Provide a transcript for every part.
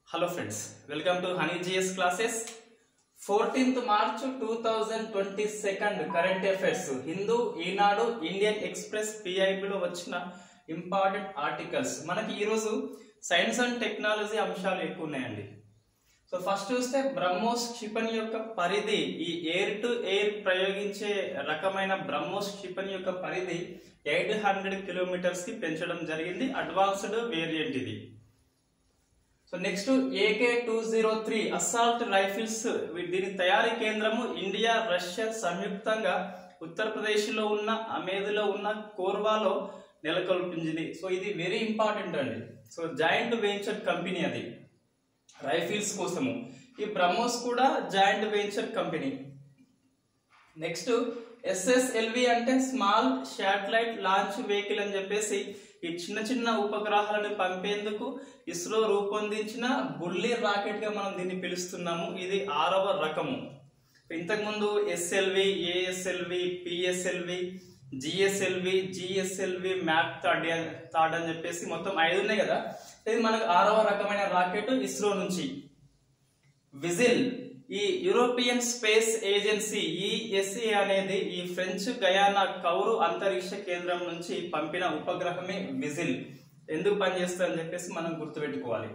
Hello friends welcome to honey GS classes fourteenth March two thousand twenty second current affairs Hindu Eenadu Indian Express పిఐబిలో వచ్చిన important articles మనకి ఈరోజు science and technology అంశాలు ఎక్కువ ఉన్నాయండి so first చూస్తే బ్రహ్మోస్ క్షిపణి యొక్క పరిధి ఈ ఎయిర్ టు ఎయిర్ ప్రయోగించే రకమైన బ్రహ్మోస్ క్షిపణి యొక్క పరిధి ఎయిట్ హండ్రెడ్ కిలోమీటర్స్ కి పెంచడం జరిగింది అడ్వాన్స్డ్ వేరియంట్ ఇది so next AK two zero three assault rifles దీని తయారీ కేంద్రము ఇండియా రష్యా సంయుక్తంగా ఉత్తరప్రదేశ్ లో ఉన్న అమేధిలో ఉన్న కోర్వాలో నెలకొల్పించింది సో ఇది వెరీ ఇంపార్టెంట్ అండి సో జాయింట్ వెంచర్ కంపెనీ అది రైఫిల్స్ కోసము ఈ బ్రహ్మోస్ కూడా joint venture company next SSLV అంటే స్మాల్ శాటిలైట్ లాంచ్ వెహికల్ అని చెప్పేసి ఈ చిన్న చిన్న ఉపగ్రహాలను పంపేందుకు ఇస్రో రూపొందించిన బుల్లి రాకెట్ గా మనం దీన్ని పిలుస్తున్నాము ఇది ఆరవ రకము ఇంతకుముందు SLV ASLV PSLV GSLV GSLV మ్యాప్ థర్డ్ థర్డ్ అని చెప్పేసి మొత్తం ఐదు ఉన్నాయి కదా ఇది మనకు ఆరవ రకమైన రాకెట్ ఇస్రో నుంచి విజిల్ ఈ యూరోపియన్ స్పేస్ ఏజెన్సీ ఈఎస్ఏ అనేది ఈ ఫ్రెంచ్ గయానా కౌరు అంతరిక్ష కేంద్రం నుంచి పంపిన ఉపగ్రహమే విజిల్ ఎందుకు పనిచేస్తుందని చెప్పేసి మనం గుర్తుపెట్టుకోవాలి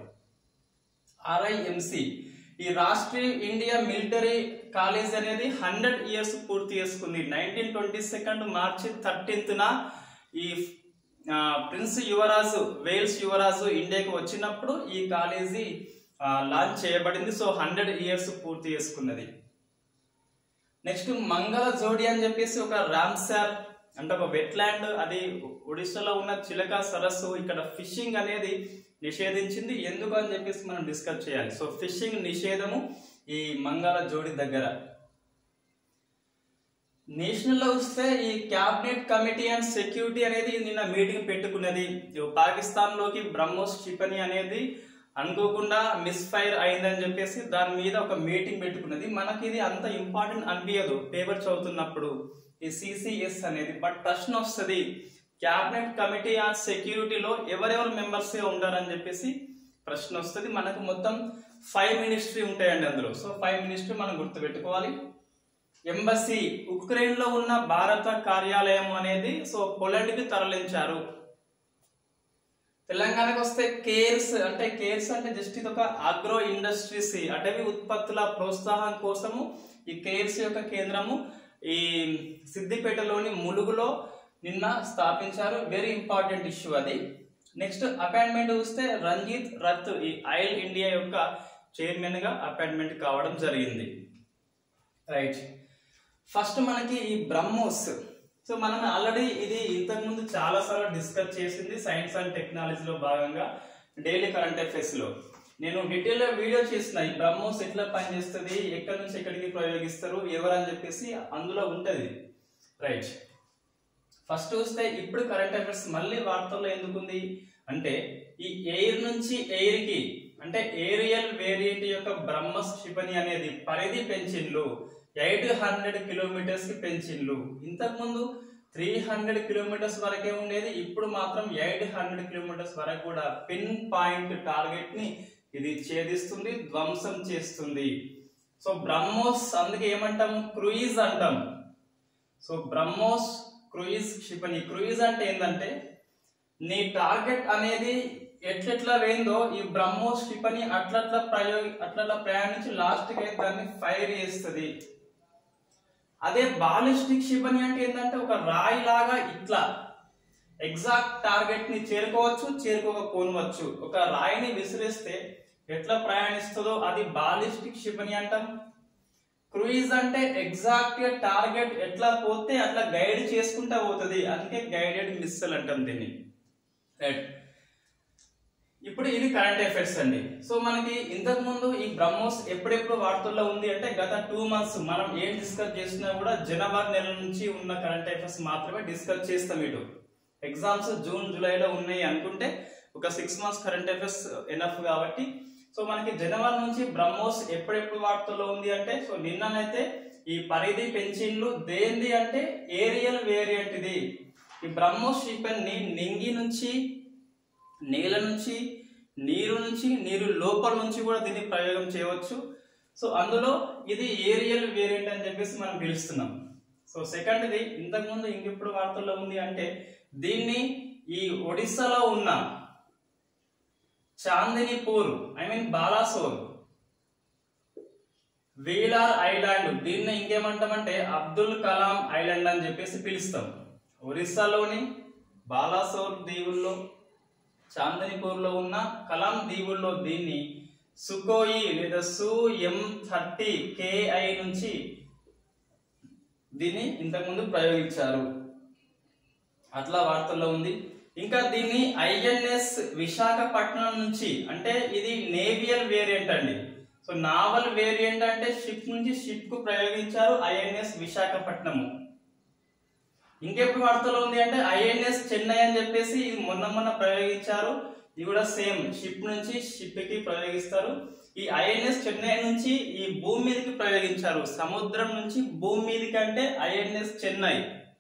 ఆర్ఐఎంసి ఈ రాష్ట్రీయ ఇండియా మిలిటరీ కాలేజ్ అనేది హండ్రెడ్ ఇయర్స్ పూర్తి చేసుకుంది నైన్టీన్ ట్వంటీ సెకండ్ మార్చి థర్టీన్త్న ఈ ఆ, ప్రిన్స్ యువరాజు వేల్స్ యువరాజు ఇండియాకి వచ్చినప్పుడు ఈ కాలేజీ ఆ, లాంచ్ చేయబడింది సో హండ్రెడ్ ఇయర్స్ పూర్తి చేసుకున్నది నెక్స్ట్ మంగళ జోడి అని చెప్పేసి ఒక రామ్సార్ అంటే ఒక వెట్లాండ్ అది ఒడిశాలో ఉన్న చిలక సరస్సు ఇక్కడ ఫిషింగ్ అనేది నిషేధించింది ఎందుకు అని చెప్పేసి మనం డిస్కస్ చేయాలి సో ఫిషింగ్ నిషేధము ఈ మంగళ జోడి దగ్గర నేషనల్ లో వస్తే ఈ క్యాబినెట్ కమిటీ అండ్ సెక్యూరిటీ అనేది నిన్న మీటింగ్ పెట్టుకున్నది పాకిస్తాన్ లోకి బ్రహ్మోస్ క్షిపణి అనేది అనుకోకుండా మిస్ఫైర్ అయిందని చెప్పేసి దాని మీద ఒక మీటింగ్ పెట్టుకున్నది మనకి ఇది అంత ఇంపార్టెంట్ అనిపించదు పేపర్ చదువుతున్నప్పుడు ఈ సిసిఎస్ అనేది బట్ ప్రశ్న వస్తుంది క్యాబినెట్ కమిటీ ఆన్ సెక్యూరిటీలో ఎవరెవరు మెంబర్స్ ఉండారని చెప్పేసి ప్రశ్న వస్తుంది మనకు మొత్తం ఫైవ్ మినిస్ట్రీ ఉంటాయండి అందులో సో ఫైవ్ మినిస్ట్రీ మనం గుర్తుపెట్టుకోవాలి ఎంబసీ ఉక్రెయిన్ లో ఉన్న భారత కార్యాలయం అనేది సో పోలాండ్ కి తరలించారు తెలంగాణకు వస్తే కేర్స్ అంటే కేర్స్ అంటే జస్ట్ ఇది ఒక అగ్రో ఇండస్ట్రీస్ అటవీ ఉత్పత్తుల ప్రోత్సాహం కోసము ఈ కేర్స్ యొక్క కేంద్రము ఈ సిద్దిపేటలోని ములుగులో నిన్న స్థాపించారు వెరీ ఇంపార్టెంట్ ఇష్యూ అది నెక్స్ట్ అపాయింట్మెంట్ చూస్తే రంజిత్ రత్ ఈ ఆయిల్ ఇండియా యొక్క చైర్మన్ గా అపాయింట్మెంట్ కావడం జరిగింది రైట్ ఫస్ట్ మనకి ఈ బ్రహ్మోస్ సో మనం ఆల్రెడీ ఇది ఇంతకుముందు చాలా సార్లు డిస్కస్ చేసింది సైన్స్ అండ్ టెక్నాలజీలో భాగంగా డైలీ కరెంట్ అఫైర్స్ లో నేను డీటెయిల్ గా వీడియో చేసిన ఈ బ్రహ్మోస్ ఎట్లా పనిచేస్తుంది ఎక్కడి నుంచి ఎక్కడికి ప్రయోగిస్తారు ఎవరు అని చెప్పేసి అందులో ఉంటది రైట్ ఫస్ట్ చూస్తే ఇప్పుడు కరెంట్ అఫైర్స్ మళ్ళీ వార్తల్లో ఎందుకుంది అంటే ఈ ఎయిర్ నుంచి ఎయిర్ కి అంటే ఏరియల్ వేరియంట్ యొక్క బ్రహ్మస్ క్షిపణి అనేది పరిధి పెంచిండ్లు ఎయిట్ హండ్రెడ్ కిలోమీటర్స్ కి పెంచిండ్లు ఇంతకు ముందు త్రీ హండ్రెడ్ కిలోమీటర్స్ వరకే ఉండేది ఇప్పుడు మాత్రం ఎయిట్ హండ్రెడ్ కిలోమీటర్స్ వరకు కూడా పిన్ పాయింట్ టార్గెట్ ని ఇది ఛేదిస్తుంది ధ్వంసం చేస్తుంది సో బ్రహ్మోస్ అందుకే ఏమంటాం క్రూయిజ్ అంటాం సో బ్రహ్మోస్ క్రూయిజ్ క్షిపణి క్రూయిజ్ అంటే ఏంటంటే నీ టార్గెట్ అనేది ఎట్లెట్లా వేయిందో ఈ బ్రహ్మోస్ క్షిపణి అట్లట్లా ప్రయోగి అట్లట్లా ప్రయాణించి లాస్ట్ కి అయితే దాన్ని ఫైర్ చేస్తుంది అదే బాలిస్టిక్ క్షిపణి అంటే ఏంటంటే ఒక రాయి లాగా ఇట్లా ఎగ్జాక్ట్ టార్గెట్ ని చేరుకోవచ్చు చేరుకోకపోనవచ్చు ఒక రాయిని విసిరేస్తే ఎట్లా ప్రయాణిస్తుందో అది బాలిస్టిక్ క్షిపణి అంటాం క్రూయిజ్ అంటే ఎగ్జాక్ట్ గా టార్గెట్ ఎట్లా పోతే అట్లా గైడ్ చేసుకుంటా పోతుంది అందుకే గైడెడ్ మిస్సల్ అంటాం దీన్ని రైట్ ఇప్పుడు ఇది కరెంట్ అఫైర్స్ అండి సో మనకి ఇంతకు ముందు ఈ బ్రహ్మోస్ ఎప్పుడెప్పుడు వార్తల్లో ఉంది అంటే గత టూ మంత్స్ మనం ఏం డిస్కస్ చేసినా కూడా జనవరి నెల నుంచి ఉన్న కరెంట్ అఫైర్స్ మాత్రమే డిస్కస్ చేస్తాం ఇటు ఎగ్జామ్స్ జూన్ జూలైలో ఉన్నాయి అనుకుంటే ఒక six months current affairs enough కాబట్టి సో మనకి జనవరి నుంచి బ్రహ్మోస్ ఎప్పుడెప్పుడు వార్తల్లో ఉంది అంటే సో నిన్ననైతే ఈ పరిధి పెంచిన్లు దేంది అంటే ఏరియల్ వేరియంట్ ఇది ఈ బ్రహ్మోస్ క్షిపణి నింగి నుంచి నేల నుంచి నీరు నుంచి నీరు లోపల నుంచి కూడా దీన్ని ప్రయోగం చేయవచ్చు సో అందులో ఇది ఏరియల్ వేరియంట్ అని చెప్పేసి మనం పిలుస్తున్నాం సో సెకండ్ ఇది ఇంతకుముందు ఇంకెప్పుడు వార్తల్లో ఉంది అంటే దీన్ని ఈ ఒడిస్సాలో ఉన్న Chandinipur I mean Balasore Wheeler Island దీన్ని ఇంకేమంటామంటే అబ్దుల్ కలాం ఐలాండ్ అని చెప్పేసి పిలుస్తాం ఒరిస్సాలోని బాలాసోర్ దీవుల్లో చాందనీపూర్లో ఉన్న కలాం దీవుల్లో దీన్ని సుకోయి లేదా సు ఎం థర్టీ కేఐ నుంచి దీన్ని ఇంతకుముందు ప్రయోగించారు అట్లా వార్తల్లో ఉంది ఇంకా దీన్ని ఐఎన్ఎస్ విశాఖపట్నం నుంచి అంటే ఇది నేవియల్ వేరియంట్ అండి సో నావల్ వేరియంట్ అంటే షిప్ నుంచి షిప్ కు ప్రయోగించారు ఐఎన్ఎస్ విశాఖపట్నము ఇంకెప్పుడు వార్తలో ఉంది అంటే ఐఎన్ఎస్ చెన్నై అని చెప్పేసి ఇది మొన్న మొన్న ప్రయోగించారు ఇది కూడా సేమ్ షిప్ నుంచి షిప్ కి ప్రయోగిస్తారు ఈ ఐఎన్ఎస్ చెన్నై నుంచి ఈ భూమి మీదకి ప్రయోగించారు సముద్రం నుంచి భూమి మీదకి అంటే ఐఎన్ఎస్ చెన్నై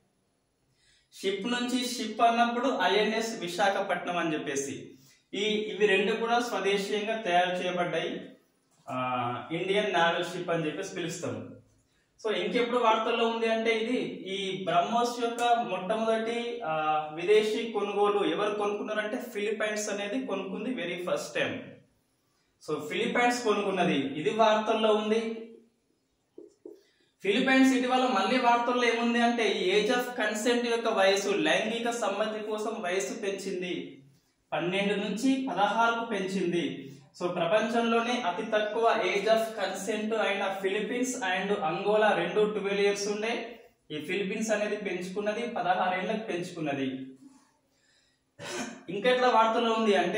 షిప్ నుంచి షిప్ అన్నప్పుడు ఐఎన్ఎస్ విశాఖపట్నం అని చెప్పేసి ఈ ఇవి రెండు కూడా స్వదేశీయంగా తయారు చేయబడ్డాయి ఆ, ఇండియన్ నావల్ షిప్ అని చెప్పేసి పిలుస్తాం సో ఇంకెప్పుడు వార్తల్లో ఉంది అంటే ఇది ఈ బ్రహ్మోస్ యొక్క మొట్టమొదటి ఆ, విదేశీ కొనుగోలు ఎవరు కొనుక్కున్నారంటే ఫిలిపైన్స్ అనేది కొనుక్కుంది very first time so Philippines కొనుక్కున్నది ఇది వార్తల్లో ఉంది ఫిలిపైన్స్ ఇటీవల మళ్ళీ వార్తల్లో ఏముంది అంటే ఏజ్ ఆఫ్ కన్సెంట్ యొక్క వయసు లైంగిక సమ్మతి కోసం వయసు పెంచింది పన్నెండు నుంచి పదహారుకు పెంచింది సో ప్రపంచంలోనే అతి తక్కువ ఏజ్ ఆఫ్ కన్సెంట్ అయిన ఫిలిపీన్స్ అండ్ అంగోలా రెండు ట్వెల్వ్ ఇయర్స్ ఉండే ఈ ఫిలిపీన్స్ అనేది పెంచుకున్నది పదహారేళ్లకు పెంచుకున్నది ఇంకెట్లా వార్తలో ఉంది అంటే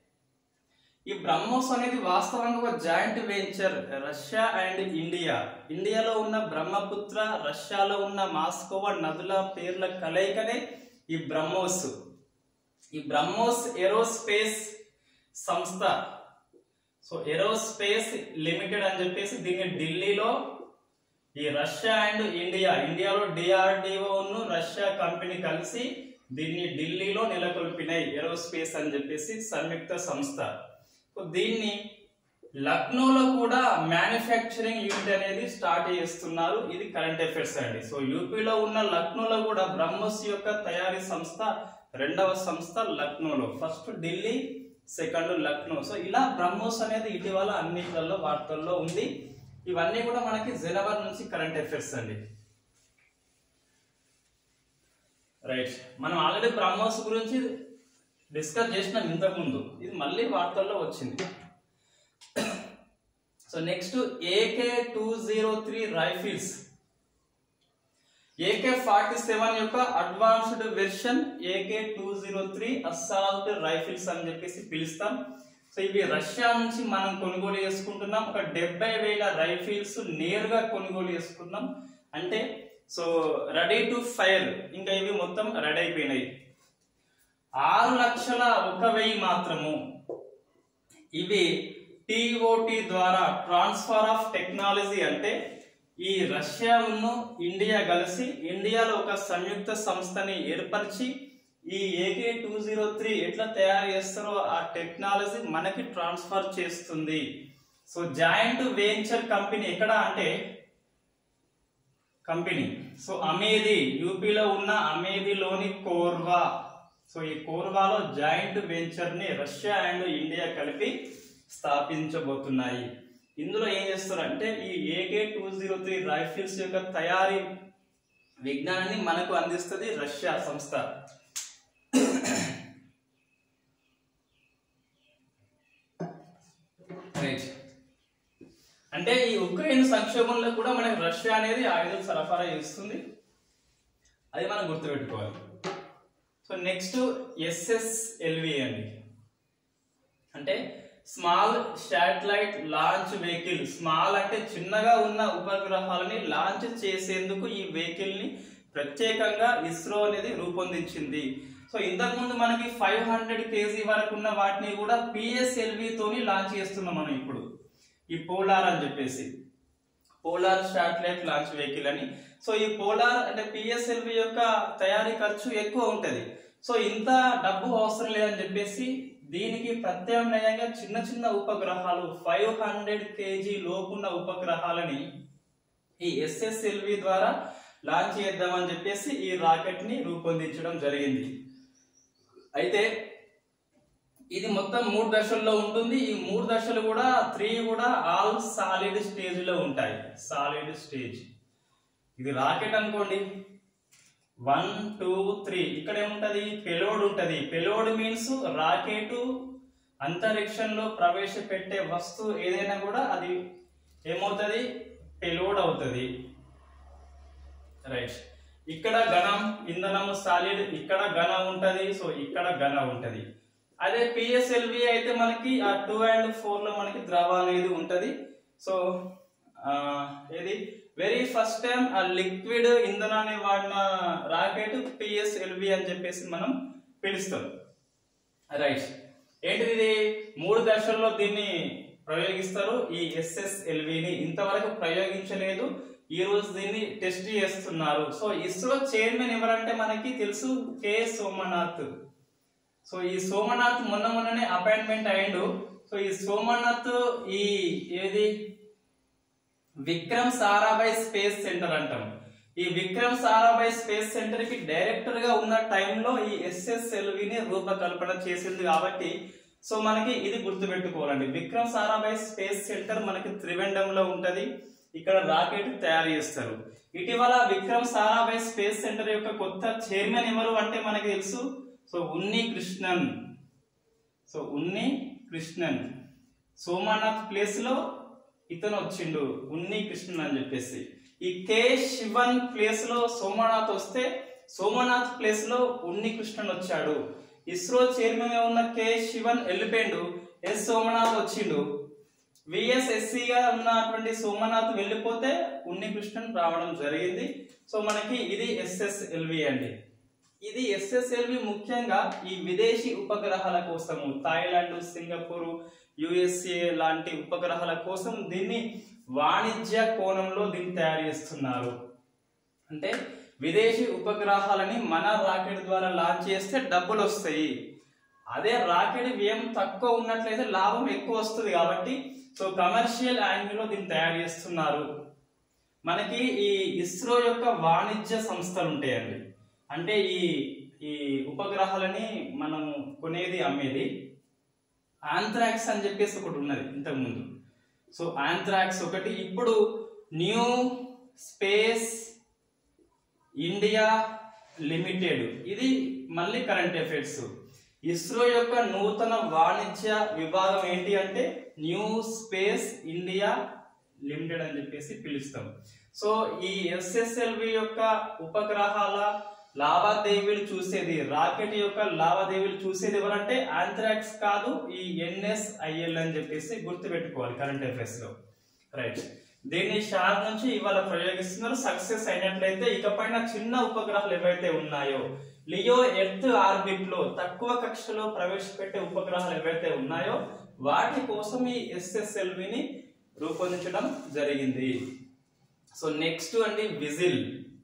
ఈ బ్రహ్మోస్ అనేది వాస్తవంగా ఒక joint venture Russia and India ఇండియాలో ఉన్న బ్రహ్మపుత్ర రష్యాలో ఉన్న మాస్కోవా నదుల పేర్ల కలయికనే ఈ బ్రహ్మోస్ ఈ బ్రహ్మోస్ ఏరోస్పేస్ సంస్థ సో ఏరోస్పేస్ లిమిటెడ్ అని చెప్పేసి దీన్ని ఢిల్లీలో ఈ రష్యా అండ్ ఇండియా ఇండియాలో డిఆర్డిఓ రష్యా కంపెనీ కలిసి దీన్ని ఢిల్లీలో నెలకొల్పినాయి ఏరోస్పేస్ అని చెప్పేసి సంయుక్త సంస్థ సో దీన్ని లక్నోలో కూడా మ్యానుఫ్యాక్చరింగ్ యూనిట్ అనేది స్టార్ట్ చేస్తున్నారు ఇది కరెంట్ అఫైర్స్ అండి సో యూపీలో ఉన్న లక్నోలో కూడా బ్రహ్మోస్ యొక్క తయారీ సంస్థ రెండవ సంస్థ లక్నోలో first Delhi second Lucknow so ఇలా బ్రహ్మోస్ అనేది ఇటీవల అన్నిట్లలో వార్తల్లో ఉంది ఇవన్నీ కూడా మనకి జనవరి నుంచి కరెంట్ అఫైర్స్ అండి రైట్ మనం ఆల్రెడీ బ్రహ్మోస్ గురించి డిస్కస్ చేసినాం ఇంతకు ముందు ఇది మళ్ళీ వార్తల్లో వచ్చింది so next AK two zero three rifles AK forty seven యొక్క advanced version AK two zero three assault rifles అని చెప్పేసి పిలుస్తాం సో ఇవి రష్యా నుంచి మనం కొనుగోలు చేసుకుంటున్నాం ఒక డెబ్బై వేల రైఫిల్స్ నేరుగా కొనుగోలు చేసుకున్నాం అంటే సో రెడీ టు ఫైర్ ఇంకా ఇవి మొత్తం రెడీ అయిపోయినాయి ఆరు లక్షల ఒక వెయ్యి మాత్రము ఇవి టిఓటి ద్వారా ట్రాన్స్ఫర్ ఆఫ్ టెక్నాలజీ అంటే ఈ రష్యా ఉన్న ఇండియా కలిసి ఇండియాలో ఒక సంయుక్త సంస్థని ఏర్పరిచి ఈ ఏకే టూ జీరో త్రీ ఎట్లా తయారు చేస్తారో ఆ టెక్నాలజీ మనకి ట్రాన్స్ఫర్ చేస్తుంది సో జాయింట్ వెంచర్ కంపెనీ ఎక్కడ అంటే కంపెనీ సో అమేది యూపీలో ఉన్న అమేదిలోని కోర్వా సో ఈ కోర్వాలో జాయింట్ వెంచర్ ని రష్యా అండ్ ఇండియా కలిపి స్థాపించబోతున్నాయి ఇందులో ఏం చేస్తారంటే ఈ AK two zero three rifles యొక్క తయారీ విజ్ఞానాన్ని మనకు అందిస్తుంది రష్యా సంస్థ Right. అంటే ఈ ఉక్రెయిన్ సంక్షోభంలో కూడా మనకి రష్యా అనేది ఆయుధం సరఫరా చేస్తుంది అది మనం గుర్తుపెట్టుకోవాలి సో నెక్స్ట్ ఎస్ఎస్ఎల్వి అండి అంటే small satellite launch vehicle small అంటే చిన్నగా ఉన్న ఉపగ్రహాలని లాంచ్ చేసేందుకు ఈ వెహికల్ ని ప్రత్యేకంగా ఇస్రో అనేది రూపొందించింది సో ఇంతకుముందు మనకి ఫైవ్ హండ్రెడ్ కేజీ వరకు ఉన్న వాటిని కూడా పిఎస్ఎల్వి తోని లాంచ్ చేస్తున్నాం మనం ఇప్పుడు ఈ పోలార్ అని చెప్పేసి పోలార్ శాటిలైట్ లాంచ్ వెహికల్ అని సో ఈ పోలార్ అంటే పిఎస్ఎల్వి యొక్క తయారీ ఖర్చు ఎక్కువ ఉంటది సో ఇంత డబ్బు అవసరం లేదని చెప్పేసి దీనికి ప్రత్యామ్నాయంగా చిన్న చిన్న ఉపగ్రహాలు ఫైవ్ హండ్రెడ్ కేజీ లోపున్న ఉపగ్రహాలని ఈ ఎస్ఎస్ఎల్వి ద్వారా లాంచ్ చేద్దామని చెప్పేసి ఈ రాకెట్ ని రూపొందించడం జరిగింది అయితే ఇది మొత్తం మూడు దశల్లో ఉంటుంది ఈ మూడు దశలు కూడా త్రీ కూడా ఆల్ సాలిడ్ స్టేజ్ లో ఉంటాయి సాలిడ్ స్టేజ్ ఇది రాకెట్ అనుకోండి వన్ టూ త్రీ ఇక్కడ ఏముంటది పెలోడ్ ఉంటది పెలోడ్ మీన్స్ రాకెట్ అంతరిక్షంలో ప్రవేశపెట్టే వస్తువు ఏదైనా కూడా అది ఏమవుతుంది పెలోడ్ అవుతుంది రైట్ ఇక్కడ ఘనం ఇంధనం సాలిడ్ ఇక్కడ ఘన ఉంటది సో ఇక్కడ ఘన ఉంటది అదే పిఎస్ఎల్వి అయితే మనకి ఆ టూ అండ్ ఫోర్ లో మనకి ద్రవ అనేది ఉంటది సో ఆ, ఏది వెరీ ఫస్ట్ టైం ఆ లిక్విడ్ ఇంధనాన్ని వాడిన రాకెట్ పిఎస్ఎల్వి అని చెప్పేసి మనం పిలుస్తాం రైట్ ఏంటిది ఇది మూడు దశల్లో దీన్ని ప్రయోగిస్తారు ఈ ఎస్ఎస్ఎల్విని ఇంతవరకు ప్రయోగించలేదు ఈ రోజు దీన్ని టెస్ట్ చేస్తున్నారు సో ఇస్రో చైర్మన్ ఎవరంటే మనకి తెలుసు కె సోమనాథ్ సో ఈ సోమనాథ్ మొన్న మొన్ననే అపాయింట్మెంట్ అయ్యిండు సో ఈ సోమనాథ్ ఈ ఏది విక్రమ్ సారాభాయ్ స్పేస్ సెంటర్ అంటాం ఈ విక్రమ్ సారాభాయ్ స్పేస్ సెంటర్ కి డైరెక్టర్ గా ఉన్న టైంలో ఈ ఎస్ఎస్ఎల్వి ని రూపకల్పన చేసింది కాబట్టి సో మనకి ఇది గుర్తుపెట్టుకోవాలండి విక్రమ్ సారాభాయ్ స్పేస్ సెంటర్ మనకి త్రివేండంలో ఉంటది ఇక్కడ రాకెట్ తయారు చేస్తారు ఇటీవల విక్రమ్ సారాభాయ్ స్పేస్ సెంటర్ యొక్క కొత్త చైర్మన్ ఎవరు అంటే మనకి తెలుసు so Unni Krishnan so Unni Krishnan Somanath place లో ఇతను వచ్చిండు ఉన్ని కృష్ణన్ అని చెప్పేసి ఈ కె శివన్ ప్లేస్ లో సోమనాథ్ వస్తే సోమనాథ్ ప్లేస్ లో ఉన్ని కృష్ణన్ వచ్చాడు ఇస్రో చైర్మన్ గా ఉన్న కె శివన్ వెళ్ళిపోయిండు ఎస్ సోమనాథ్ వచ్చిండు విఎస్ఎస్సి గా ఉన్నటువంటి సోమనాథ్ వెళ్ళిపోతే ఉన్ని కృష్ణన్ రావడం జరిగింది సో మనకి ఇది ఎస్ఎస్ఎల్వి అండి ఇది ఎస్ఎస్ఎల్వి ముఖ్యంగా ఈ విదేశీ ఉపగ్రహాల కోసము థాయిలాండ్ సింగపూర్ యుఎస్ఏ లాంటి ఉపగ్రహాల కోసం దీన్ని వాణిజ్య కోణంలో దీన్ని తయారు చేస్తున్నారు అంటే విదేశీ ఉపగ్రహాలని మన రాకెట్ ద్వారా లాంచ్ చేస్తే డబ్బులు వస్తాయి అదే రాకెట్ వ్యయం తక్కువ ఉన్నట్లయితే లాభం ఎక్కువ వస్తుంది కాబట్టి సో కమర్షియల్ యాంగిల్ లో దీన్ని తయారు చేస్తున్నారు మనకి ఈ ఇస్రో యొక్క వాణిజ్య సంస్థలు ఉంటాయండి అంటే ఈ ఈ ఉపగ్రహాలని మనం కొనేది అమ్మేది ఆంథ్రాక్స్ అని చెప్పేసి ఒకటి ఉన్నది ఇంతకు ముందు సో ఆంథ్రాక్స్ ఒకటి ఇప్పుడు న్యూ స్పేస్ ఇండియా లిమిటెడ్ ఇది మళ్ళీ కరెంట్ అఫైర్స్ ఇస్రో యొక్క నూతన వాణిజ్య విభాగం ఏంటి అంటే న్యూ స్పేస్ ఇండియా లిమిటెడ్ అని చెప్పేసి పిలుస్తాం సో ఈ ఎస్ఎస్ఎల్వి యొక్క ఉపగ్రహాల లావాదేవీలు చూసేది రాకెట్ యొక్క లావాదేవీలు చూసేది ఎవరంటే ఆంథ్రాక్స్ కాదు ఈ ఎన్ఎస్ఐఎల్ అని చెప్పేసి గుర్తుపెట్టుకోవాలి కరెంట్ అఫైర్స్ లో రైట్ దీన్ని షార్ నుంచి ఇవాళ ప్రయోగిస్తున్నారు సక్సెస్ అయినట్లయితే ఇకపైన చిన్న ఉపగ్రహాలు ఏవైతే ఉన్నాయో లియో ఎర్త్ ఆర్బిట్ లో తక్కువ కక్షలో ప్రవేశపెట్టే ఉపగ్రహాలు ఏవైతే ఉన్నాయో వాటి కోసం ఈ ఎస్ఎస్ఎల్వి ని రూపొందించడం జరిగింది సో నెక్స్ట్ అండి విజిల్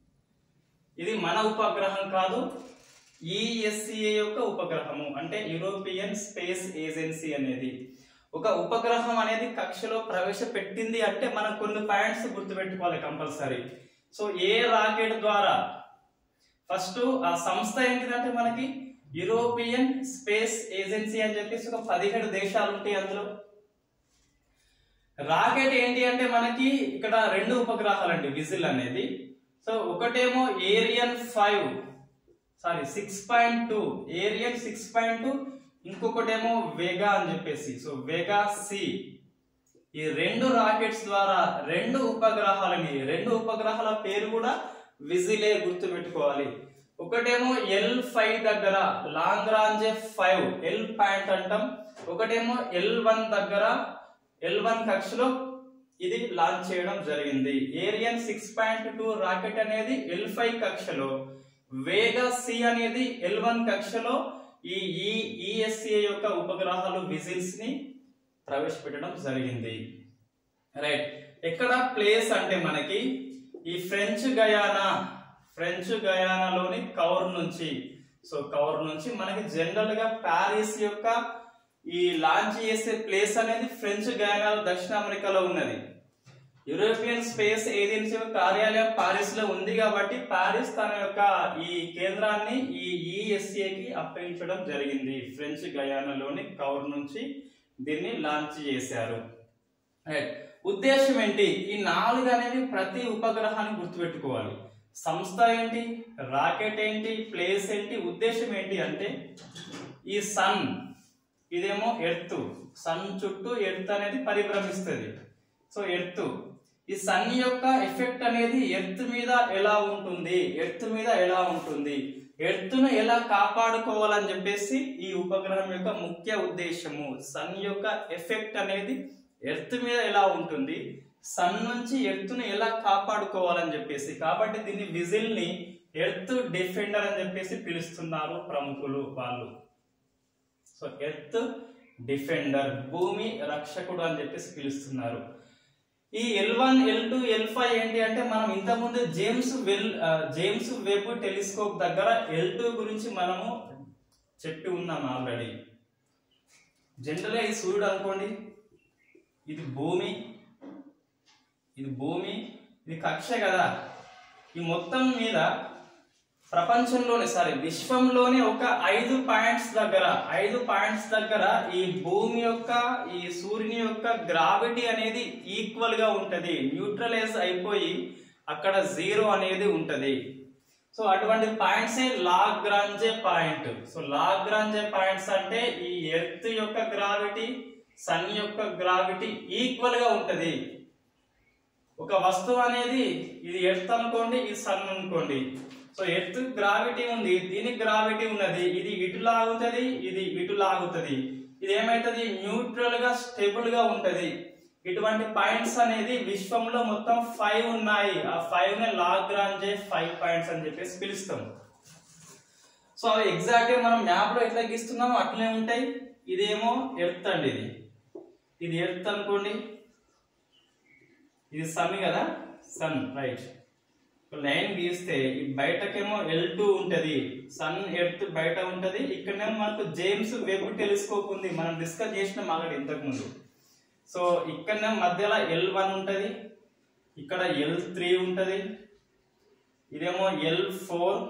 ఇది మన ఉపగ్రహం కాదు ఈఎస్సిఏ యొక్క ఉపగ్రహము అంటే యూరోపియన్ స్పేస్ ఏజెన్సీ అనేది ఒక ఉపగ్రహం అనేది కక్షలో ప్రవేశపెట్టింది అంటే మనం కొన్ని పాయింట్స్ గుర్తుపెట్టుకోవాలి కంపల్సరీ సో ఏ రాకెట్ ద్వారా ఫస్ట్ ఆ సంస్థ ఏంటిదంటే మనకి యూరోపియన్ స్పేస్ ఏజెన్సీ అని చెప్పేసి ఒక పదిహేడు దేశాలు ఉంటాయి అందులో రాకెట్ ఏంటి అంటే మనకి ఇక్కడ రెండు ఉపగ్రహాలు అండి విజిల్ అనేది సో ఒకటేమో Ariane five sorry six point two Ariane six point two ఇంకొకటేమో వేగా అని చెప్పేసి సో వేగా సి ఈ రెండు రాకెట్స్ ద్వారా రెండు ఉపగ్రహాలని రెండు ఉపగ్రహాల పేరు కూడా విజిలే గుర్తు పెట్టుకోవాలి ఒకటేమో ఎల్ ఫైవ్ దగ్గర Lagrange five L point అంటాం ఒకటేమో ఎల్ వన్ దగ్గర ఎల్ వన్ కక్షలో ఇది లాంచ్ చేయడం జరిగింది Ariane six point two rocket అనేది ఎల్ ఫైవ్ కక్షలో వేగా సి అనేది ఎల్ వన్ కక్షలో ఈ ఈఎస్సిఏ యొక్క ఉపగ్రహాలు విజిల్స్ ని ప్రవేశపెట్టడం జరిగింది రైట్ ఎక్కడ ప్లేస్ అంటే మనకి ఈ ఫ్రెంచ్ గయానా ఫ్రెంచ్ గయానాలోని కౌర్ నుంచి సో కౌర్ నుంచి మనకి జనరల్ గా ప్యారిస్ యొక్క ఈ లాంచ్ చేసే ప్లేస్ అనేది ఫ్రెంచ్ గయానాలో దక్షిణ అమెరికాలో ఉన్నది యూరోపియన్ స్పేస్ ఏజెన్సీ యొక్క కార్యాలయం పారిస్ లో ఉంది కాబట్టి పారిస్ తన యొక్క ఈ కేంద్రాన్ని ఈ ఈఎస్ఏకి అప్పగించడం జరిగింది ఫ్రెంచ్ గయానాలోని కౌర్ నుంచి దీన్ని లాంచ్ చేశారు Right. ఉద్దేశం ఏంటి ఈ నాలుగు అనేవి ప్రతి ఉపగ్రహాన్ని గుర్తుపెట్టుకోవాలి సంస్థ ఏంటి రాకెట్ ఏంటి ప్లేస్ ఏంటి ఉద్దేశం ఏంటి అంటే ఈ సన్ ఇదేమో ఎర్త్ సన్ చుట్టూ ఎర్త్ అనేది పరిభ్రమిస్తుంది సో ఎర్త్ ఈ సన్ యొక్క ఎఫెక్ట్ అనేది ఎర్త్ మీద ఎలా ఉంటుంది ఎర్త్ మీద ఎలా ఉంటుంది ఎర్త్ ను ఎలా కాపాడుకోవాలని చెప్పేసి ఈ ఉపగ్రహం యొక్క ముఖ్య ఉద్దేశము సన్ యొక్క ఎఫెక్ట్ అనేది ఎర్త్ మీద ఎలా ఉంటుంది సన్ నుంచి ఎర్త్ ను ఎలా కాపాడుకోవాలని చెప్పేసి కాబట్టి దీన్ని విజిల్ ని ఎర్త్ డిఫెండర్ అని చెప్పేసి పిలుస్తున్నారు ప్రముఖులు వాళ్ళు సో ఎర్త్ డిఫెండర్ భూమి రక్షకుడు అని చెప్పేసి పిలుస్తున్నారు ఈ L one L two L five ఏంటి అంటే మనం ఇంతకుముందు జేమ్స్ వెల్ ఆ, జేమ్స్ వెబ్ టెలిస్కోప్ దగ్గర ఎల్ టూ గురించి మనము చెప్పి ఉన్నాం ఆల్రెడీ జనరల్గా ఈ సూర్యుడు అనుకోండి ఇది భూమి ఇది భూమి ఇది కక్ష కదా ఈ మొత్తం మీద ప్రపంచంలోనే సారీ విశ్వంలోనే ఒక ఐదు పాయింట్స్ దగ్గర ఐదు పాయింట్స్ దగ్గర ఈ భూమి యొక్క ఈ సూర్యుని యొక్క గ్రావిటీ అనేది ఈక్వల్ గా ఉంటది న్యూట్రలైజ్ అయిపోయి అక్కడ జీరో అనేది ఉంటది సో అటువంటి points Lagrange point so Lagrange points అంటే ఈ ఎర్త్ యొక్క గ్రావిటీ సన్ యొక్క గ్రావిటీ ఈక్వల్ గా ఉంటది ఒక వస్తువు అనేది ఇది ఎర్త్ అనుకోండి ఇది సన్ అనుకోండి సో ఎర్త్ గ్రావిటీ ఉంది దీనికి గ్రావిటీ ఉన్నది ఇది ఇటు లాగుతుంది ఇది ఇటు లాగుతుంది ఇది ఏమైతుంది న్యూట్రల్ గా స్టేబుల్ గా ఉంటది ఇటువంటి పాయింట్స్ అనేది విశ్వంలో మొత్తం ఫైవ్ ఉన్నాయి ఆ ఫైవ్ ని లాగ్రాంజే ఫైవ్ పాయింట్స్ అని చెప్పేసి పిలుస్తాం సో అవి ఎగ్జాక్ట్ గా మనం మ్యాప్ లో ఎట్లా గీస్తున్నామో అట్లనే ఉంటాయి ఇదేమో ఎర్త్ అండి ఇది ఇది ఎర్త్ అనుకోండి ఇది సన్ కదా సన్ రైట్ లైన్ గీస్తే ఈ బయటకేమో ఎల్ టూ ఉంటది సన్ ఎర్త్ బయట ఉంటది ఇక్కడనేమో మనకు జేమ్స్ వెబ్ టెలిస్కోప్ ఉంది మనం డిస్కస్ చేసినాం ఆల్రెడీ ఇంతకు ముందు సో ఇక్కడనే మధ్యలో ఎల్ వన్ ఉంటది ఇక్కడ ఎల్ త్రీ ఉంటది ఇదేమో ఎల్ ఫోర్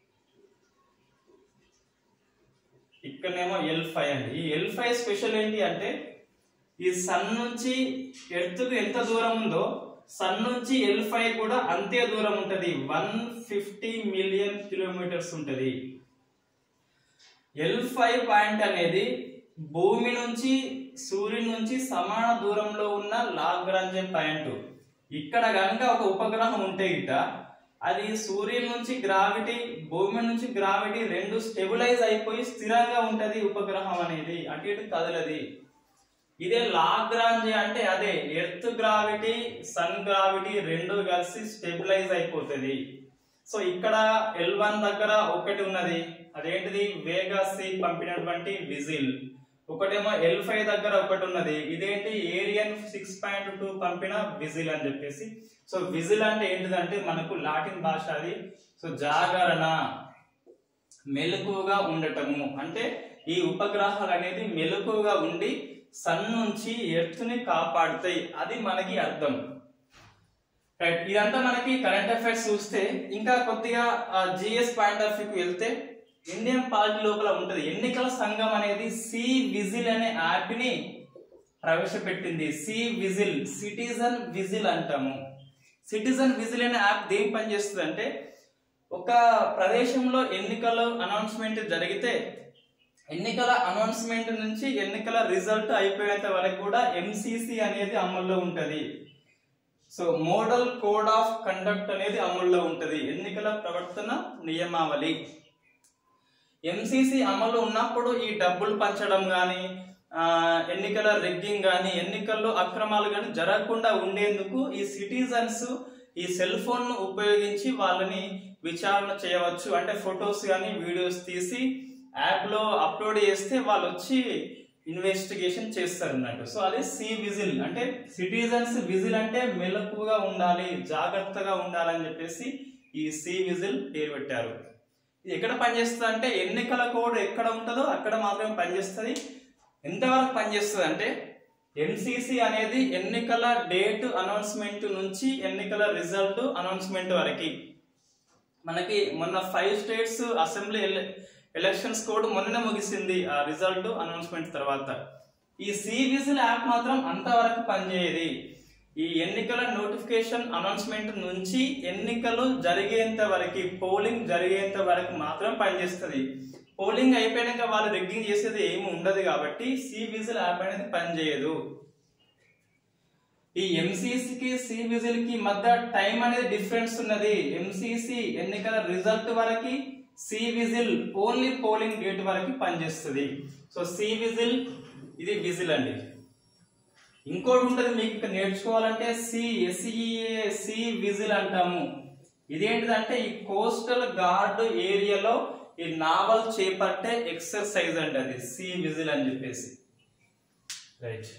ఇక్కడనేమో ఎల్ ఫైవ్ అండి ఈ ఎల్ ఫైవ్ స్పెషల్ ఏంటి అంటే ఈ సన్ నుంచి ఎర్త్ కు ఎంత దూరం ఉందో సన్ నుంచి ఎల్ ఫైవ్ కూడా అంతే దూరం ఉంటది వన్ ఫిఫ్టీ మిలియన్ కిలోమీటర్స్ ఉంటది ఎల్ ఫైవ్ పాయింట్ అనేది భూమి నుంచి సూర్యుని నుంచి సమాన దూరంలో ఉన్న లాగ్రాంజే పాయింట్ ఇక్కడ కనుక ఒక ఉపగ్రహం ఉంటే ఇట అది సూర్యుని నుంచి గ్రావిటీ భూమి నుంచి గ్రావిటీ రెండు స్టెబిలైజ్ అయిపోయి స్థిరంగా ఉంటది ఉపగ్రహం అనేది అటు ఇటు కదలది ఇదే లాగ్రాంజ్ అంటే అదే ఎర్త్ గ్రావిటీ సన్ గ్రావిటీ రెండు కలిసి స్టెబిలైజ్ అయిపోతుంది సో ఇక్కడ ఎల్ వన్ దగ్గర ఒకటి ఉన్నది అదేంటిది వేగా సి పంపినటువంటి విజిల్ ఒకటేమో ఎల్ ఫైవ్ దగ్గర ఒకటి ఉన్నది ఇదేంటి ఏరియన్ సిక్స్ పాయింట్ టూ పంపిన విజిల్ అని చెప్పేసి సో విజిల్ అంటే ఏంటిదంటే మనకు లాటిన్ భాష అది సో జాగరణ మెలకువగా ఉండటము అంటే ఈ ఉపగ్రహాలు అనేది మెలకువగా ఉండి సన్ నుంచి ఎర్త్ ని కాపాడుతాయి అది మనకి అర్థం రైట్ ఇదంతా మనకి కరెంట్ అఫైర్స్ చూస్తే ఇంకా కొద్దిగా జిఎస్ పాయింట్ ఆఫ్ వ్యూకి వెళ్తే ఇండియన్ పార్టీ లోపల ఉంటది ఎన్నికల సంఘం అనేది సి విజిల్ అనే యాప్ ని ప్రవేశపెట్టింది సి విజిల్ సిటిజన్ విజిల్ అంటాము సిటిజన్ విజిల్ అనే యాప్ దేని పనిచేస్తుంది అంటే ఒక ప్రదేశంలో ఎన్నికలు అనౌన్స్మెంట్ జరిగితే ఎన్నికల అనౌన్స్మెంట్ నుంచి ఎన్నికల రిజల్ట్ అయిపోయేంత వరకు కూడా ఎంసిసి అనేది అమల్లో ఉంటది so model code of conduct అనేది అమల్లో ఉంటది ఎన్నికల ప్రవర్తన నియమావళి ఎంసిసి అమలు ఉన్నప్పుడు ఈ డబ్బులు పంచడం కానీ ఎన్నికల రెగ్గింగ్ కానీ ఎన్నికల్లో అక్రమాలు కానీ జరగకుండా ఉండేందుకు ఈ సిటిజన్స్ ఈ సెల్ ఫోన్ ను ఉపయోగించి వాళ్ళని విచారణ చేయవచ్చు అంటే ఫొటోస్ కానీ వీడియోస్ తీసి యాప్ లో అప్లోడ్ చేస్తే వాళ్ళు వచ్చి ఇన్వెస్టిగేషన్ చేస్తారు అన్నట్టు సో అదే సి విజిల్ అంటే సిటిజన్స్ విజిల్ అంటే మెలకుగా ఉండాలి జాగ్రత్తగా ఉండాలని చెప్పేసి ఈ సి విజిల్ పేరు పెట్టారు ఇది ఎక్కడ పనిచేస్తుంది అంటే ఎన్నికల కోడ్ ఎక్కడ ఉంటుందో అక్కడ మాత్రమే పనిచేస్తుంది ఎంతవరకు పనిచేస్తుంది అంటే ఎంసీసీ అనేది ఎన్నికల డేట్ అనౌన్స్మెంట్ నుంచి ఎన్నికల రిజల్ట్ అనౌన్స్మెంట్ వరకు మనకి మొన్న five states assembly elections code మొన్ననే ముగిసింది ఆ రిజల్ట్ అనౌన్స్మెంట్ తర్వాత ఈ సి విజిల్ యాప్ మాత్రం అంతవరకు పనిచేయదు ఈ ఎన్నికల నోటిఫికేషన్ అనౌన్స్మెంట్ నుంచి ఎన్నికలు జరిగేంత వరకు పోలింగ్ జరిగేంత వరకు మాత్రం పనిచేస్తుంది పోలింగ్ అయిపోయాక వాళ్ళు రిగ్గింగ్ చేసేది ఏమి ఉండదు కాబట్టి సి విజిల్ యాప్ అనేది పనిచేయదు ఈ ఎంసీసీకి సి విజిల్ కి మధ్య టైం అనేది డిఫరెన్స్ ఉన్నది ఎంసీసీ ఎన్నికల రిజల్ట్ వరకు C Vigil only polling date వరకు పనిచేస్తుంది సో సి విజిల్ ఇది విజిల్ అండి ఇంకోటి ఉంటుంది మీకు ఇక్కడ నేర్చుకోవాలంటే సి ఎస్ఈఏ సి విజిల్ అంటాము ఇదేంటిదంటే ఈ కోస్టల్ గార్డ్ ఏరియాలో ఈ నావల్ చేపట్టే ఎక్సర్సైజ్ అంటే అది సి విజిల్ అని చెప్పేసి రైట్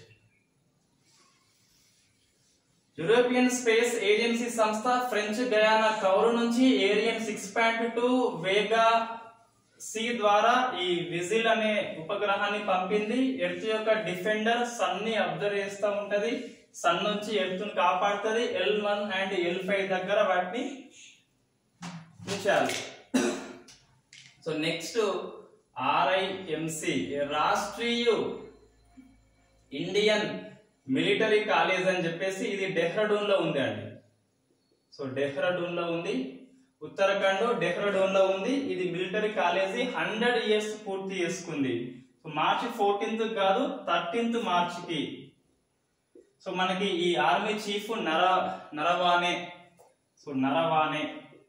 యూరోపియన్ స్పేస్ ఏజెన్సీ సంస్థ ఫ్రెంచ్ గయానా కౌరు నుంచి Ariane six point two Vega C ద్వారా ఈ విజిల్ అనే ఉపగ్రహాన్ని పంపింది ఎర్త్ యొక్క డిఫెండర్ సన్ ని అబ్జర్వ్ చేస్తూ ఉంటది సన్ నుంచి ఎర్త్ ని కాపాడుతుంది L one and L five దగ్గర వాటిని ఉంచాలి so next RIMC Rashtriya Indian Military College అని చెప్పేసి ఇది డెహ్రాడూన్ లో ఉంది అండి సో డెహ్రాడూన్ లో ఉంది ఉత్తరాఖండ్ డెహ్రాడూన్ లో ఉంది ఇది మిలిటరీ కాలేజీ హండ్రెడ్ ఇయర్స్ పూర్తి చేసుకుంది సో మార్చి ఫోర్టీన్త్ కాదు థర్టీన్త్ మార్చికి సో మనకి ఈ army chief Nara Naravane so Naravane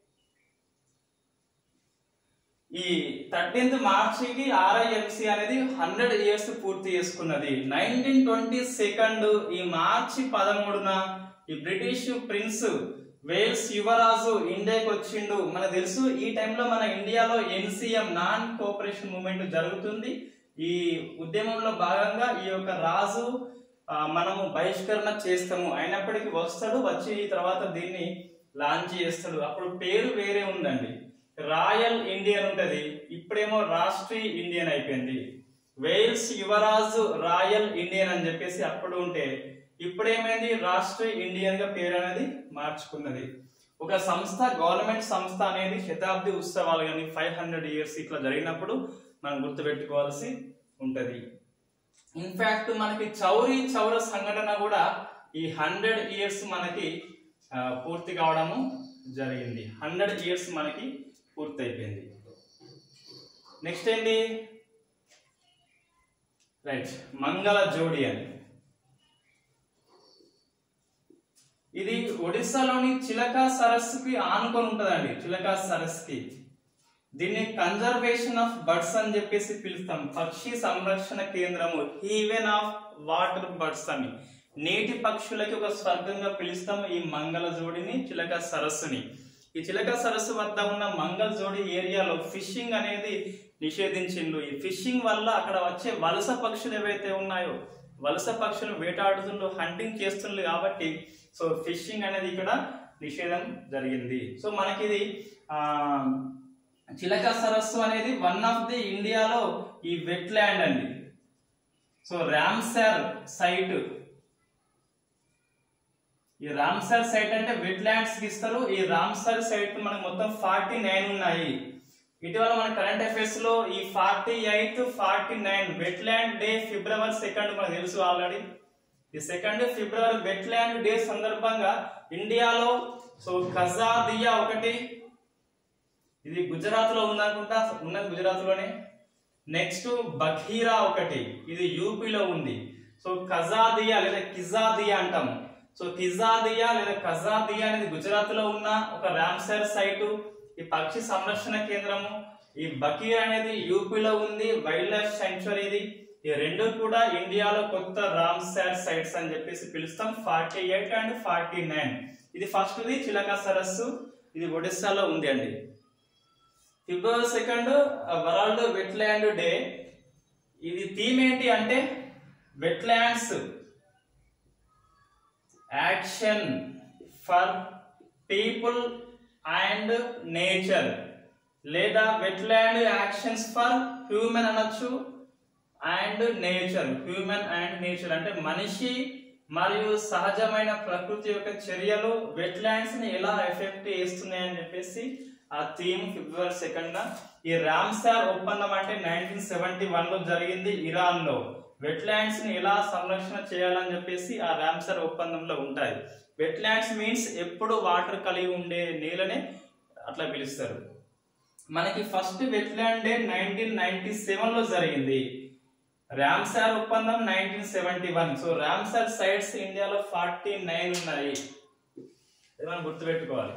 ఈ థర్టీన్త్ మార్చికి ఆర్ఐఎంసి అనేది హండ్రెడ్ ఇయర్స్ పూర్తి చేసుకున్నది నైన్టీన్ ట్వంటీ సెకండ్ ఈ మార్చి పదమూడున ఈ బ్రిటిష్ ప్రిన్స్ వేల్స్ యువరాజు ఇండియాకి వచ్చిండు మనకు తెలుసు ఈ టైంలో మన ఇండియాలో ఎన్సిఎం నాన్ కోఆపరేషన్ మూవ్మెంట్ జరుగుతుంది ఈ ఉద్యమంలో భాగంగా ఈ యొక్క రాజు ఆ, మనము బహిష్కరణ చేస్తాము అయినప్పటికీ వస్తాడు వచ్చి ఈ తర్వాత దీన్ని లాంచ్ చేస్తాడు అప్పుడు పేరు వేరే ఉందండి రాయల్ ఇండియన్ ఉంటది ఇప్పుడేమో రాష్ట్రీయ ఇండియన్ అయిపోయింది వేల్స్ యువరాజు రాయల్ ఇండియన్ అని చెప్పేసి అప్పుడు ఉంటే ఇప్పుడేమైంది రాష్ట్రీయ ఇండియన్ గా పేరు అనేది మార్చుకున్నది ఒక సంస్థ గవర్నమెంట్ సంస్థ అనేది శతాబ్ది ఉత్సవాలు కానీ ఫైవ్ హండ్రెడ్ ఇయర్స్ ఇట్లా జరిగినప్పుడు మనం గుర్తుపెట్టుకోవాల్సి ఉంటది ఇన్ఫాక్ట్ మనకి చౌరీ చౌర సంఘటన కూడా ఈ హండ్రెడ్ ఇయర్స్ మనకి ఆ, పూర్తి కావడము జరిగింది హండ్రెడ్ ఇయర్స్ మనకి పూర్తి అయిపోయింది నెక్స్ట్ ఏంటి రైట్ మంగళ జోడి అని ఇది ఒడిస్సాలోని చిలక సరస్సుకి ఆనుకొని ఉంటదండి చిలక సరస్సుకి దీన్ని కన్జర్వేషన్ ఆఫ్ బర్డ్స్ అని చెప్పేసి పిలుస్తాం పక్షి సంరక్షణ కేంద్రము హీవెన్ ఆఫ్ వాటర్ బర్డ్స్ అని నీటి పక్షులకి ఒక స్వర్గంగా పిలుస్తాం ఈ మంగళ జోడిని చిలక సరస్సుని ఈ చిలక సరస్సు వద్ద ఉన్న మంగళ జోడి ఏరియాలో ఫిషింగ్ అనేది నిషేధించిండు ఈ ఫిషింగ్ వల్ల అక్కడ వచ్చే వలస పక్షులు ఏవైతే ఉన్నాయో వలస పక్షులు వేటాడుతుండ్రు హంటింగ్ చేస్తుండ్రు కాబట్టి సో ఫిషింగ్ అనేది ఇక్కడ నిషేధం జరిగింది సో మనకి ఇది ఆ చిలక సరస్సు అనేది వన్ ఆఫ్ ది ఇండియాలో ఈ వెట్ ల్యాండ్ అండి సో రామ్సర్ సైట్ ఈ రామ్సర్ సైట్ అంటే వెట్ ల్యాండ్స్ కి ఇస్తారు ఈ రామ్సర్ సైట్ మనకు మొత్తం ఫార్టీ నైన్ ఉన్నాయి ఇటీవల మన కరెంట్ అఫైర్స్ లో ఈ forty eighth forty nine wetland day ఫిబ్రవరి సెకండ్ మనకు తెలుసు ఆల్రెడీ ఈ సెకండ్ ఫిబ్రవరి వెట్ ల్యాండ్ డే సందర్భంగా ఇండియాలో సో ఖజాదియా ఒకటి ఇది గుజరాత్ లో ఉందనుకుంటా ఉన్నది గుజరాత్ లోనే నెక్స్ట్ బఖీరా ఒకటి ఇది యూపీలో ఉంది సో ఖజాదియా లేదా కిజాదియా అంటాము సో కిజాదియా లేదా ఖజాదియా అనేది గుజరాత్ లో ఉన్న ఒక రామ్సర్ సైటు ఈ పక్షి సంరక్షణ కేంద్రము ఈ బకీర్ అనేది యూపీలో ఉంది వైల్డ్ లైఫ్ సెంచురీ ఇది ఈ రెండు కూడా ఇండియాలో కొత్త రామ్సర్ సైట్స్ అని చెప్పేసి పిలుస్తాం forty eight and forty nine ఇది ఫస్ట్ ది చిలక సరస్సు ఇది ఒడిస్సాలో ఉంది అండి ఫిబ్రవరి second world wetland day ఇది థీమ్ ఏంటి అంటే wetlands action for people and nature లేదా wetland actions for human అనొచ్చు and nature human and nature అంటే మనిషి మరియు సహజమైన ప్రకృతి యొక్క చర్యలు వెట్లాండ్స్ ని ఎలా ఎఫెక్ట్ చేస్తున్నాయని చెప్పేసి ఆ థీమ్ ఫిబ్రవరి సెకండ్ ఈ రామ్సార్ ఒప్పందం అంటే నైన్టీన్ సెవెంటీ వన్ లో జరిగింది ఇరాన్ లో వెట్లాండ్స్ ని ఎలా సంరక్షణ చేయాలని చెప్పేసి ఆ రామ్సార్ ఒప్పందంలో ఉంటాయి వెట్లాండ్స్ మీన్స్ ఎప్పుడు వాటర్ కలిగి ఉండే నీళ్ళని అట్లా పిలుస్తారు మనకి first wetland day nineteen ninety seven లో జరిగింది రామ్సార్ ఒప్పందం nineteen seventy one so Ramsar sites ఇండియాలో ఫార్టీ నైన్ ఉన్నాయి ఇది మనం గుర్తుపెట్టుకోవాలి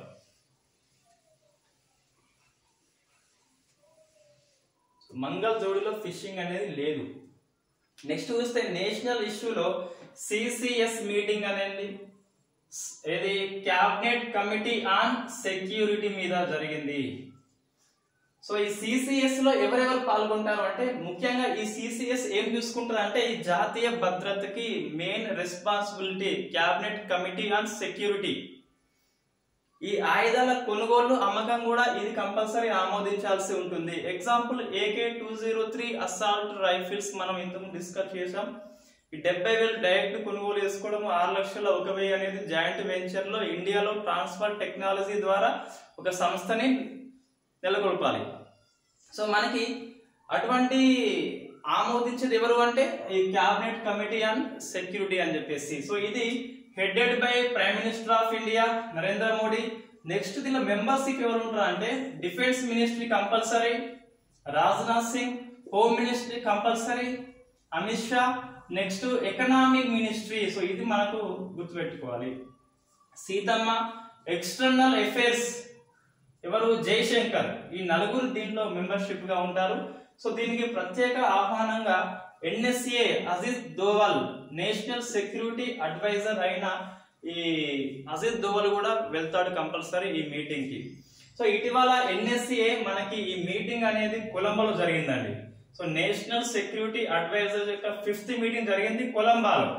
సో మంగళ జోడిలో ఫిషింగ్ అనేది లేదు నెక్స్ట్ చూస్తే నేషనల్ ఇష్యూలో సిసిఎస్ మీటింగ్ అనేది ఏది క్యాబినెట్ కమిటీ ఆన్ సెక్యూరిటీ మీద జరిగింది సో ఈ సిసిఎస్ లో ఎవరెవరు పాల్గొంటారు అంటే ముఖ్యంగా ఈ సిసిఎస్ ఏం చూసుకుంటారు అంటే ఈ జాతీయ భద్రతకి main responsibility cabinet committee on security ఈ ఆయుధాల కొనుగోలు అమ్మకం కూడా ఇది కంపల్సరీ ఆమోదించాల్సి ఉంటుంది example AK two zero three assault rifles మనం ఇంతకు డిస్కస్ చేసాం ఈ డెబ్బై వేలు డైరెక్ట్ కొనుగోలు చేసుకోవడం ఆరు లక్షల ఒక వెయ్యి అనేది జాయింట్ వెంచర్ లో ఇండియాలో ట్రాన్స్ఫర్ టెక్నాలజీ ద్వారా ఒక సంస్థని నెలకొల్పాలి సో మనకి అటువంటి ఆమోదించేది ఎవరు అంటే ఈ క్యాబినెట్ కమిటీ ఆన్ సెక్యూరిటీ అని చెప్పేసి సో ఇది headed by prime minister of India Narendra Modi next దీనిలో మెంబర్షిప్ ఎవరు ఉంటారు అంటే defence ministry compulsory Rajnath Singh home ministry compulsory Amit Shah next economic ministry so ఇది మనకు గుర్తుపెట్టుకోవాలి సీతమ్మ ఎక్స్టర్నల్ అఫైర్స్ ఎవరు జయశంకర్ ఈ నలుగురు దీంట్లో మెంబర్షిప్ గా ఉంటారు సో దీనికి ప్రత్యేక ఆహ్వానంగా NSA Ajit Doval national security adviser అయిన ఈ అజిత్ దోవల్ కూడా వెళ్తాడు కంపల్సరీ ఈ మీటింగ్ కి సో ఇటీవల ఎన్ఎస్ఏ మనకి ఈ మీటింగ్ అనేది కొలంబోలో జరిగిందండి సో నేషనల్ సెక్యూరిటీ అడ్వైజర్ యొక్క ఫిఫ్త్ మీటింగ్ జరిగింది కొలంబాలో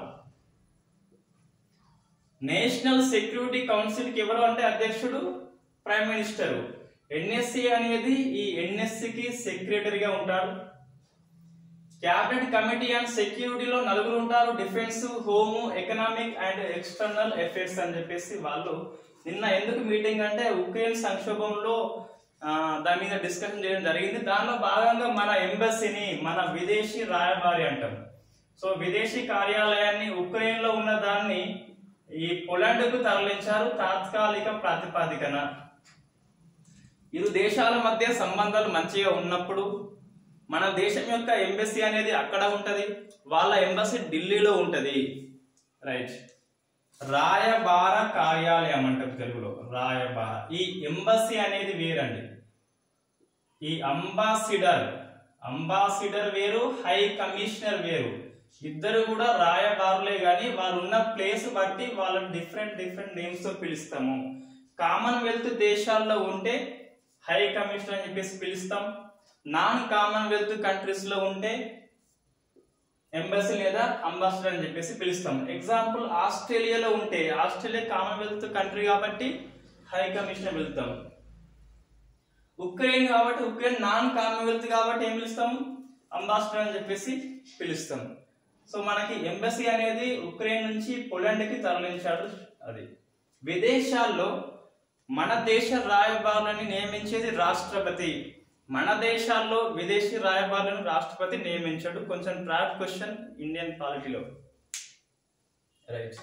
నేషనల్ సెక్యూరిటీ కౌన్సిల్ కి ఎవరు అంటే అధ్యక్షుడు ప్రైమ్ మినిస్టర్ ఎన్ఎస్సి అనేది ఈ ఎన్ఎస్సి కి సెక్రటరీగా ఉంటాడు క్యాబినెట్ కమిటీ అండ్ సెక్యూరిటీలో నలుగురు ఉంటారు defence home economic and external affairs అని చెప్పేసి వాళ్ళు నిన్న ఎందుకు మీటింగ్ అంటే ఉక్రెయిన్ సంక్షోభంలో ఆ, దాని మీద డిస్కషన్ చేయడం జరిగింది దానిలో భాగంగా మన ఎంబసీని మన విదేశీ రాయబారి అంటాం సో విదేశీ కార్యాలయాన్ని ఉక్రెయిన్ లో ఉన్న దాన్ని ఈ పోలాండ్ కు తరలించారు తాత్కాలిక ప్రాతిపాదికన ఇరు దేశాల మధ్య సంబంధాలు మంచిగా ఉన్నప్పుడు మన దేశం యొక్క ఎంబసీ అనేది అక్కడ ఉంటది వాళ్ళ ఎంబసీ ఢిల్లీలో ఉంటది రైట్ రాయబార కార్యాలయం అంటారు తెలుగులో రాయబార ఈ ఎంబసీ అనేది వేరండి ఈ అంబాసిడర్ అంబాసిడర్ వేరు హై కమిషనర్ వేరు ఇద్దరు కూడా రాయబారులే గాని వారు ఉన్న ప్లేస్ బట్టి వాళ్ళని డిఫరెంట్ డిఫరెంట్ నేమ్స్ తో పిలుస్తాము కామన్వెల్త్ దేశాల్లో ఉంటే హై కమిషనర్ అని చెప్పేసి పిలుస్తాం నాన్ కామన్వెల్త్ కంట్రీస్ లో ఉంటే ఎంబసీ లేదా అంబాసిడర్ అని చెప్పేసి పిలుస్తాం ఎగ్జాంపుల్ ఆస్ట్రేలియాలో ఉంటే ఆస్ట్రేలియా కామన్వెల్త్ కంట్రీ కాబట్టి హై కమిషనర్ పిలుస్తాం ఉక్రెయిన్ కాబట్టి ఉక్రెయిన్ నాన్ కామన్వెల్త్ కాబట్టి ఏం పిలుస్తాం అంబాసిడర్ అని చెప్పేసి పిలుస్తాం సో మనకి ఎంబసీ అనేది ఉక్రెయిన్ నుంచి పోలాండ్ కి తరలించాడు అది విదేశాల్లో మన దేశ రాయబారులని నియమించేది రాష్ట్రపతి మన దేశాల్లో విదేశీ రాయబారులను రాష్ట్రపతి నియమించాడు కొంచెం ట్రాప్ క్వశ్చన్ ఇండియన్ పాలిటీలో రైట్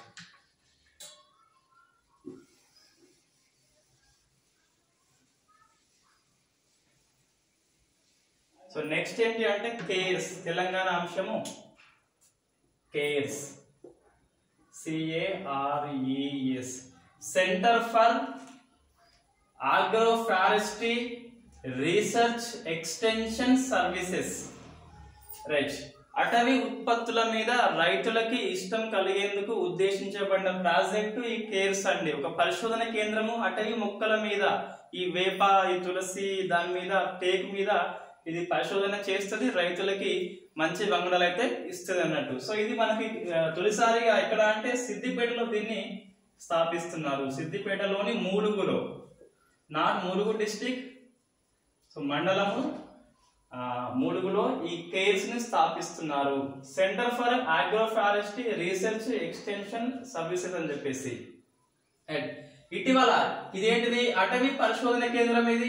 సో నెక్స్ట్ ఏంటి అంటే కేర్స్ తెలంగాణ అంశము CARES CARES centre for agro forestry research extension services right అటవీ ఉత్పత్తుల మీద రైతులకి ఇష్టం కలిగేందుకు ఉద్దేశించబడిన ప్రాజెక్టు ఈ కేర్స్ అండి ఒక పరిశోధన కేంద్రము అటవీ మొక్కల మీద ఈ వేప ఈ తులసి దాని మీద టేకు మీద ఇది పరిశోధన చేస్తుంది రైతులకి మంచి వంగడాలు అయితే ఇస్తుంది అన్నట్టు సో ఇది మనకి ఆ, తొలిసారిగా ఎక్కడ అంటే సిద్దిపేటలో దీన్ని స్థాపిస్తున్నారు సిద్దిపేటలోని మూలుగులో నాట్ ములుగు డిస్టిక్ సో మండలము ఆ, ములుగులో ఈ కేర్స్ ని స్థాపిస్తున్నారు centre for agro forestry research extension services అని చెప్పేసి And ఇటీవల ఇదేంటిది అటవీ పరిశోధన కేంద్రం ఇది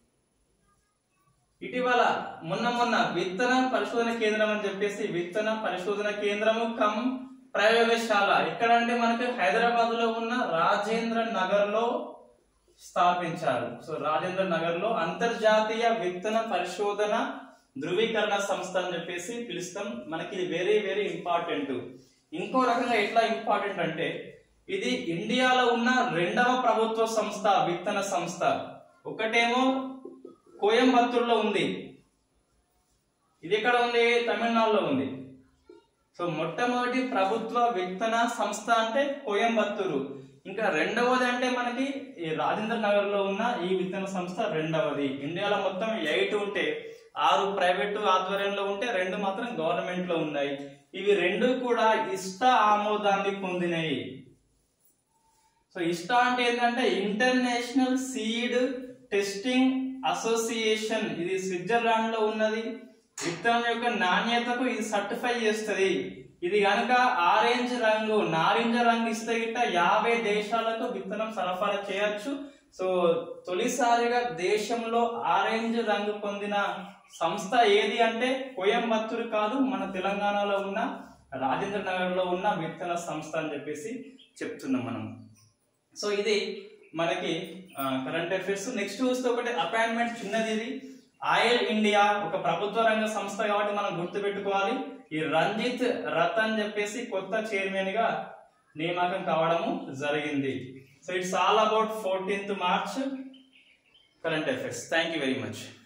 ఇటీవల మొన్న మొన్న విత్తన పరిశోధన కేంద్రం అని చెప్పేసి విత్తన పరిశోధన కేంద్రము కమ్ ప్రయోగశాల ఎక్కడ అంటే మనకి హైదరాబాద్ లో ఉన్న రాజేంద్ర నగర్ లో స్థాపించారు సో రాజేంద్ర నగర్ లో అంతర్జాతీయ విత్తన పరిశోధన ధృవీకరణ సంస్థ అని చెప్పేసి పిలుస్తాం మనకి ఇది వెరీ వెరీ ఇంపార్టెంట్ ఇంకో రకంగా ఎట్లా ఇంపార్టెంట్ అంటే ఇది ఇండియాలో ఉన్న రెండవ ప్రభుత్వ సంస్థ విత్తన సంస్థ ఒకటేమో కోయంబత్తూరులో ఉంది ఇది ఎక్కడ ఉంది తమిళనాడులో ఉంది సో మొట్టమొదటి ప్రభుత్వ విత్తన సంస్థ అంటే కోయంబత్తూరు ఇంకా రెండవది అంటే మనకి ఈ రాజేంద్ర నగర్ లో ఉన్న ఈ విత్తన సంస్థ రెండవది ఇండియాలో మొత్తం ఎయిట్ ఉంటే ఆరు ప్రైవేటు ఆధ్వర్యంలో ఉంటే రెండు మాత్రం గవర్నమెంట్ లో ఉన్నాయి ఇవి రెండు కూడా ఇష్ట ఆమోదాన్ని పొందినాయి సో ఇష్ట అంటే ఏంటంటే ఇంటర్నేషనల్ సీడ్ టెస్టింగ్ అసోసియేషన్ ఇది స్విట్జర్లాండ్ లో ఉన్నది విత్తనం యొక్క నాణ్యతకు ఇది సర్టిఫై చేస్తుంది ఇది కనుక ఆరెంజ్ రంగు నారింజ రంగు ఇస్తే గిట్ట యాభై దేశాలకు విత్తనం సరఫరా చేయొచ్చు సో తొలిసారిగా దేశంలో ఆరెంజ్ రంగు పొందిన సంస్థ ఏది అంటే కోయంబత్తూరు కాదు మన తెలంగాణలో ఉన్న రాజేంద్ర నగర్ లో ఉన్న విత్తన సంస్థ అని చెప్పేసి చెప్తున్నాం మనం సో ఇది మనకి కరెంట్ అఫైర్స్ నెక్స్ట్ చూస్తే ఒకటి అపాయింట్మెంట్ చిన్నది ఇది ఆయిల్ ఇండియా ఒక ప్రభుత్వ రంగ సంస్థ కాబట్టి మనం గుర్తుపెట్టుకోవాలి ఈ రంజిత్ రత్ అని చెప్పేసి కొత్త చైర్మన్ గా నియామకం కావడము జరిగింది so it's all about fourteenth March current affairs thank you very much